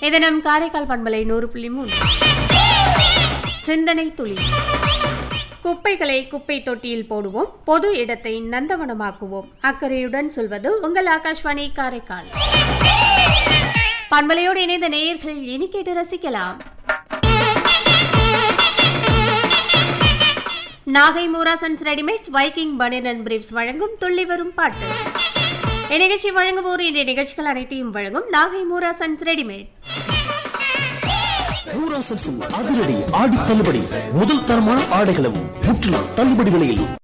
இது நம் காரைக்கால் பண்பலை நூறு புள்ளி மூணு சிந்தனை துளி குப்பைகளை குப்பை தொட்டியில் போடுவோம் பொது இடத்தை நந்தவனமாக்குவோம் அக்கறையுடன் சொல்வது உங்கள் ஆகாஷ்வாணி காரைக்கால் பண்பலையோடு இணைந்த நேயர்கள் இனி கேட்டு ரசிக்கலாம் நாகை மூராசன்ஸ் ரெடிமேட் வைக்கிங் பனியன் அண்ட் பிரீப்ஸ் வழங்கும் துள்ளி வரும் பாட்டு இந்நிகழ்ச்சி வழங்குவோர் இந்த நிகழ்ச்சிகள் அனைத்தையும் வழங்கும் நாகை மூராசன்ஸ் ரெடிமேட் ஊராசன்ஸின் அதிரடி ஆடி தள்ளுபடி முதல் தரமான ஆடைகளும் முற்றிலும் தள்ளுபடி விலையில்